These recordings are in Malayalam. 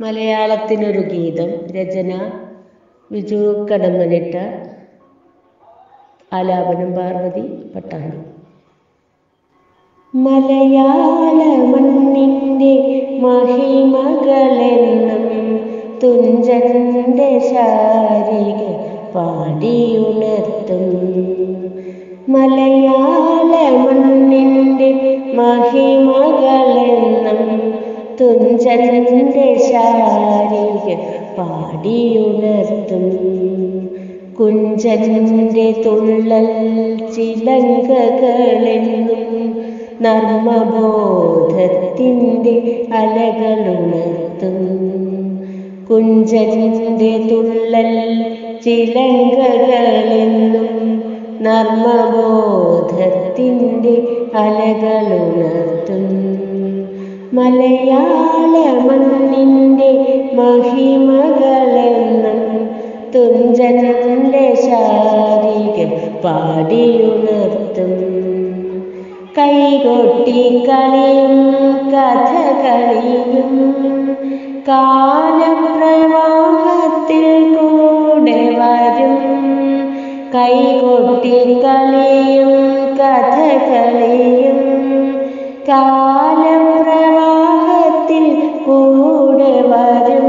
മലയാളത്തിനൊരു ഗീതം രചന വിജു കടമ്മനിട്ട ആലാപനം പാർവതി പട്ടാണി മലയാള മണ്ണിൻ്റെ മഹിമകളെന്നും തുഞ്ചൻ്റെ ശാരിക പാടിയുണർത്തും മലയാള മണ്ണിൻ്റെ മഹിമകളെന്നും തുഞ്ചൻ്റെ ശാരിക പാടിയുണർത്തും കുഞ്ചൻ്റെ തുള്ളൽ ചിലങ്കകളെന്നും നർമ്മബോധത്തിൻ്റെ അലകളുണർത്തും കുഞ്ചൻ്റെ തുള്ളൽ ചിലങ്കകളെന്നും നർമ്മബോധത്തിൻ്റെ അലകളുണർത്തും മലയാള മണ്ണിൻ്റെ മഹിമകളെന്നും തുഞ്ചൻ്റെ ശാരിക പാടിയുണർത്തും കൈകൊട്ടിക്കളിയും കഥകളിയും കാലപ്രവാഹത്തിൽ കൂടെ വരും കൈകൊട്ടിക്കളിയും കഥകളിയും കാലപ്രവാഹത്തിൽ കൂടെ വരും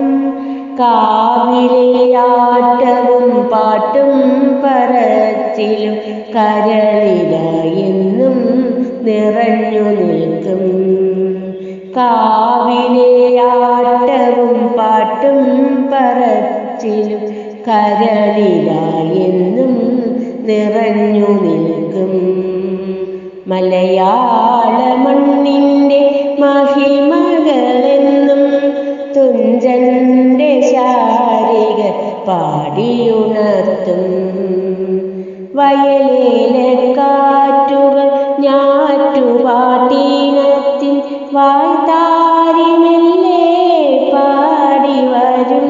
കാവിലെ ആട്ടവും പാട്ടും പറച്ചിലും കരളിലായെന്നും നിറഞ്ഞു നിൽക്കും കാവിലെ ആട്ടവും പാട്ടും പറച്ചിലും കരളിലായെന്നും നിറഞ്ഞു നിൽക്കും മലയാള മണ്ണിൻ്റെ മഹിമകളെന്നും തുഞ്ചൻ്റെ ശാരിക പാടിയുണർത്തും വയലിലെ കാറ്റുകൾ ഞാറ്റുപാട്ടീനത്തിൻ വായ്ത്താരിമെല്ലെ പാടി വരും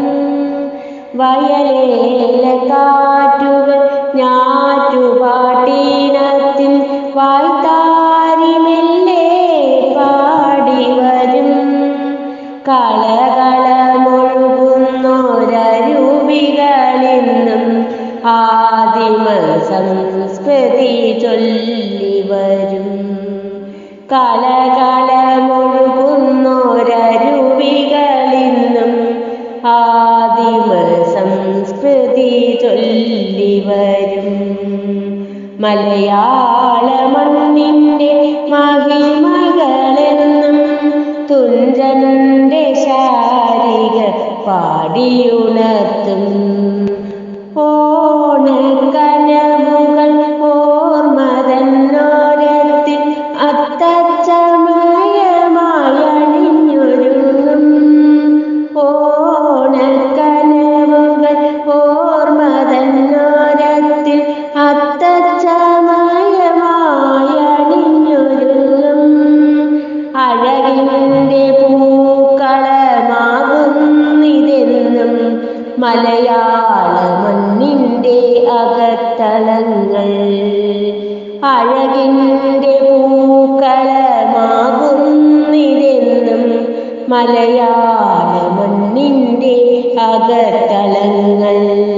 വയലിലെ കാറ്റുകൾ ഞാറ്റുപാട്ടീനത്തിൻ വായ്ത്താരിമെല്ലെ പാടി വരും കളകളമൊഴുകുന്നൊരരുവികളിന്നും ആദിമ സംസ്കൃതി ചൊല്ലി വരും കളകളമൊഴുകുന്നൊരരുവികളിന്നും ആദിമ സംസ്കൃതി ചൊല്ലി വരും മലയാള മണ്ണിൻ്റെ മഹിമകളെന്നും തുഞ്ചൻ്റെ ശാരിക പാടിയുണർത്തും ഓണക്കനവുകൾ ഓർമ്മതന്നോരത്തിൽ അത്തച്ചമയമായണിഞ്ഞൊരുങ്ങും ഓണക്കനവുകൾ ഓർമ്മതന്നോരത്തിൽ അത്തച്ചമയമായണിഞ്ഞൊരുങ്ങും അഴകിൻ്റെ പൂക്കളമാകുന്നിതെന്നും മലയാള മണ്ണിൻ്റെ അകത്തളങ്ങൾ അഴകിൻ്റെ പൂക്കളമാകുന്നിതെന്നും മലയാള മണ്ണിൻ്റെ അകത്തളങ്ങൾ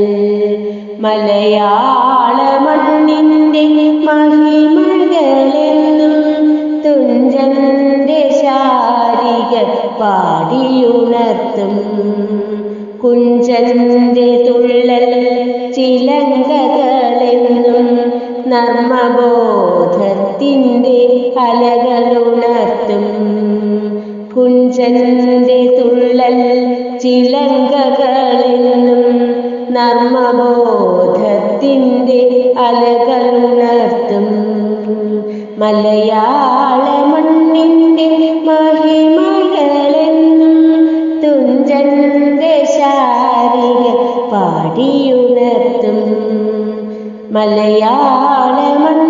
മലയാള മണ്ണിൻ്റെ മഹിമകളെന്നും തുഞ്ചൻ്റെ ശാരിക പാടിയുണർത്തും കുഞ്ചൻ്റെ തുള്ളൽ ചിലങ്കകളെന്നും നർമ്മബോധത്തിൻ്റെ അലകളുണർത്തും കുഞ്ചൻ്റെ തുള്ളൽ ചിലങ്കകളെന്നും നർമ്മബോധത്തിൻ്റെ അലകളുണർത്തും മലയാള മണ്ണിൻ്റെ മഹിമകളെന്നും തുഞ്ചൻ്റെ ശാരിക പാടിയുണർത്തും മലയാള മണ്ണിൻ്റെ